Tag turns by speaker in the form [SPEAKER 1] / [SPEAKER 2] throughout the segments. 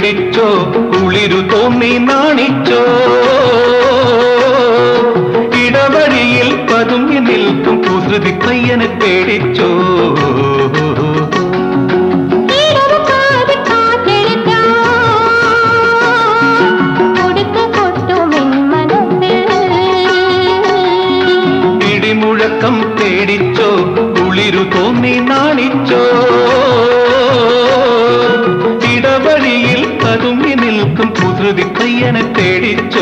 [SPEAKER 1] പേടിച്ചോ കുളിരു തോന്നി നാണിച്ചോ ഇടവഴിയിൽ പതുങ്ങി നിൽക്കും കുസൃതി പയ്യനെ പേടിച്ചോ
[SPEAKER 2] ഇടറുകാതെ കാറ്റെടുക്കാം. കൊടുത്തു കൊട്ടുമെൻ മനസ്സിൽ.
[SPEAKER 1] ഇടിമുഴക്കം പേടിച്ചോ കുളിരു തോന്നി നാണിച്ചോ ഇടവഴിയിൽ പതുങ്ങി നിൽക്കും കുസൃതി പയ്യനെ പേടിച്ചോ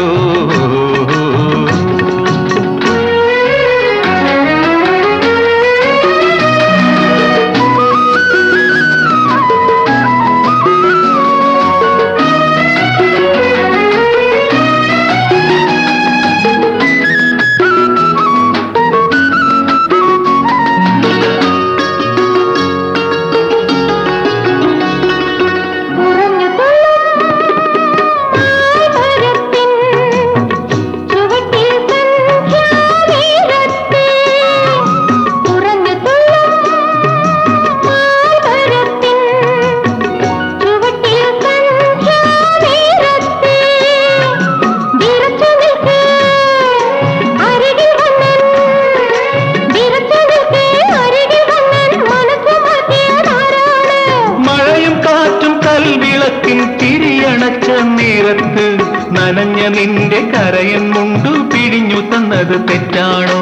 [SPEAKER 2] ഉറഞ്ഞു തുള്ളും ആൽമരത്തിൻ ചുവട്ടിൽ സന്ധ്യാനേരത്ത്. ഉറഞ്ഞു തുള്ളും ആൽമരത്തിൻ ചുവട്ടിൽ സന്ധ്യാനേരത്ത്. വിറച്ചു നിൽക്കേ അരികിൽ വന്നൻ. വിറച്ചു നിൽക്കേ അരികിൽ വന്നൻ. മനസ്സു മാറ്റിയതാരാണ്?
[SPEAKER 1] മഴയും കാറ്റും കൽവിളക്കിൻ തിരിയണച്ച നേരത്ത് നനഞ്ഞ നിന്റെ കരയൻ മുണ്ടു പിഴിഞ്ഞു തന്നത് തെറ്റാണോ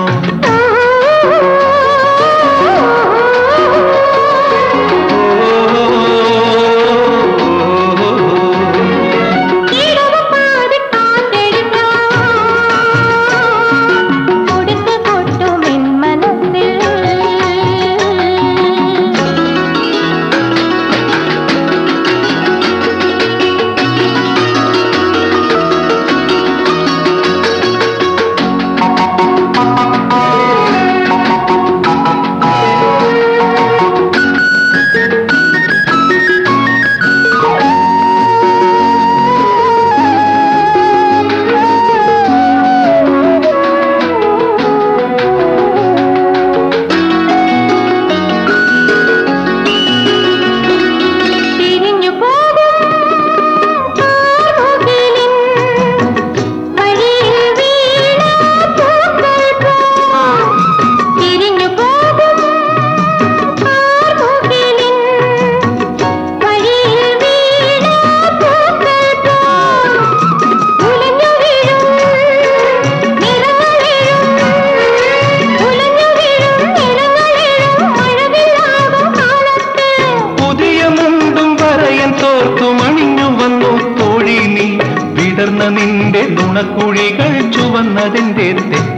[SPEAKER 2] ഇടവപ്പാതി കാറ്റെടുക്കാം. കൊടുത്തു കൊട്ടുമെൻ മനസ്സിൽ. തിരിഞ്ഞു പോകും കാർമുകിലിൻ വഴിയിൽ വീണ പൂക്കൾ പോൽ. തിരിഞ്ഞു പോകും കാർമുകിലിൻ വഴിയിൽ വീണ പൂക്കൾ പോൽ. ഉലഞ്ഞു വീഴും നിറങ്ങളെഴും ഉലഞ്ഞു വീഴും നിറങ്ങളെഴും മഴവില്ലാകും കാലത്ത്
[SPEAKER 1] പുതിയ മുണ്ടും വരയൻ തോർത്തും അണിഞ്ഞു വന്നു തോഴി നീ വിടർന്ന നിന്റെ നുണക്കുഴികൾ ചുവന്നതിന്റെ തെറ്റ്